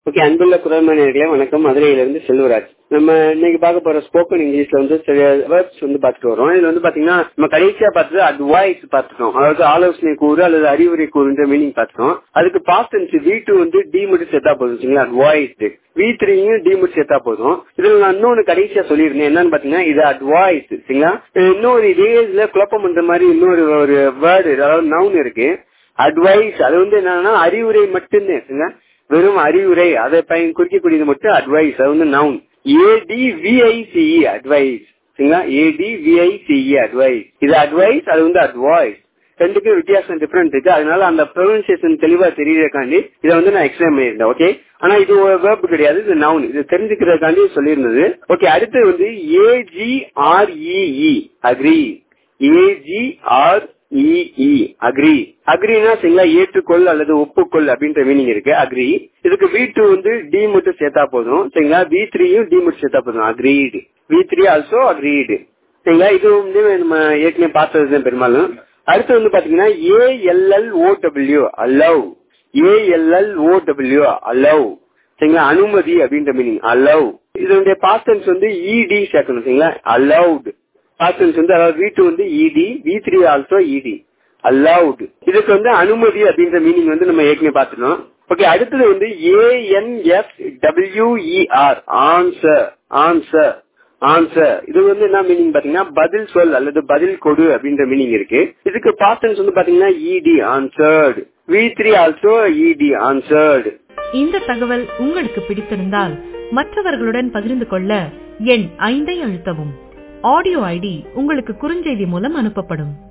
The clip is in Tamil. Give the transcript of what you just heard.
ஓகே அன்புள்ள குரல்மணியர்களே வணக்கம் மதுரையிலிருந்து செல்வராஜ் நம்ம இன்னைக்கு பார்க்க போற ஸ்போக்கன் இங்கிலீஷ்ல வந்து சில வேர்ட்ஸ் வந்து பார்த்துட்டு வரோம் இதுல வந்து பாத்தீங்கன்னா நம்ம கடைசியா பார்த்தது அட்வைஸ் பார்த்துட்டோம் அதாவது ஆலோசனை கூறு அல்லது அறிவுரை கூறுன்ற மீனிங் பார்த்துட்டோம் அதுக்கு பாஸ்ட் டென்ஸ் வி டூ வந்து டி மட்டும் சேர்த்தா போதும் சரிங்களா அட்வைஸ் வி த்ரீயும் டி மட்டும் சேர்த்தா போதும் இதுல நான் இன்னொன்னு கடைசியா சொல்லியிருந்தேன் என்னன்னு பாத்தீங்கன்னா இது அட்வைஸ் சரிங்களா இன்னொரு இதே இதுல குழப்பம் பண்ற மாதிரி இன்னொரு ஒரு வேர்டு அதாவது நவுன் இருக்கு அட்வைஸ் அது வந்து என்னன்னா அறிவுரை மட்டும்தான் சரிங்களா வெறும் அறிவுரை அதை பயன் குறிக்கக்கூடியது மட்டும் அட்வைஸ் அது வந்து நவுன் ஏடிவிஐசிஇ அட்வைஸ் சரிங்களா ஏடிவிஐசிஇ அட்வைஸ் இது அட்வைஸ் அது வந்து அட்வைஸ் ரெண்டுக்கும் வித்தியாசம் டிஃபரெண்ட் இருக்கு அதனால அந்த ப்ரொனன்சியேஷன் தெளிவா தெரியறதுக்காண்டி இதை வந்து நான் எக்ஸ்பிளைன் பண்ணியிருந்தேன் ஓகே ஆனா இது வேர்ப் கிடையாது இது நவுன் இது தெரிஞ்சுக்கிறதுக்காண்டி சொல்லியிருந்தது ஓகே அடுத்து வந்து A G R E E agree A G R E E agree அக்ரினா சரிங்களா ஏற்றுக்கொள் அல்லது ஒப்புக்கொள் அப்படின்ற மீனிங் இருக்கு அக்ரி இதுக்கு வி டூ வந்து டி மட்டும் சேர்த்தா போதும் சரிங்களா வி த்ரீயும் டி மட்டும் சேர்த்தா போதும் agreed V three also agreed சரிங்களா இது வந்து நம்ம ஏற்கனவே பார்த்தது தான் பெரும்பாலும் அடுத்து வந்து பாத்தீங்கன்னா A L L O W allow A L L O W allow சரிங்களா அனுமதி அப்படின்ற மீனிங் அலவ் இதனுடைய பாஸ்டன்ஸ் வந்து இடி சேர்க்கணும் சரிங்களா அலவுட் பாஸ்டன்ஸ் வந்து அதாவது வி டூ வந்து E D V three also E D allowed இதுக்கு வந்து அனுமதி அப்படின்ற மீனிங் வந்து நம்ம ஏற்கனவே பார்த்துட்டோம் ஓகே அடுத்தது வந்து A N S W E R answer answer answer இது வந்து என்ன மீனிங் பாத்தீங்கன்னா பதில் சொல் அல்லது பதில் கொடு அப்படின்ற மீனிங் இருக்கு இதுக்கு பாஸ்டன்ஸ் வந்து பாத்தீங்கன்னா E D answered V three also E D answered இந்த தகவல் உங்களுக்கு பிடித்திருந்தால் மற்றவர்களுடன் பகிர்ந்து கொள்ள எண் ஐந்தை அழுத்தவும் ஆடியோ ஐடி உங்களுக்கு குறுஞ்செய்தி மூலம் அனுப்பப்படும்